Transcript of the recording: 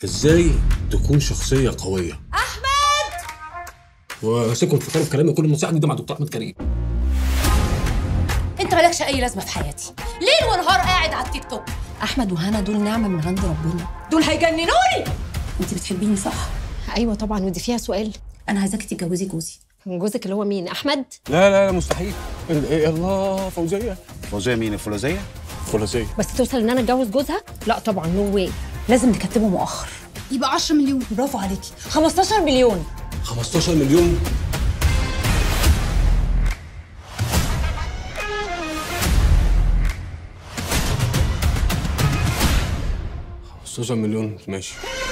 ازاي تكون شخصيه قويه احمد وسيبكم تفكروا في كلامي كل المساعد ده مع دكتور احمد كريم انت مالكش اي لازمه في حياتي ليل ونهار قاعد على التيك توك احمد وهنا دول نعمه من عند ربنا دول هيجننوني انت بتحبيني صح ايوه طبعا ودي فيها سؤال انا عايزاكي تتجوزي جوزي جوزك اللي هو مين احمد لا لا لا مستحيل ال- إيه الله فوزيه فوزيه مين الفولاذيه؟ فوزيه بس توصل ان انا اتجوز جوزها لا طبعا نو واي لازم نكتبه مؤخر يبقى 10 مليون برافو عليكي 15 مليون 15 مليون خمستاشر مليون ماشي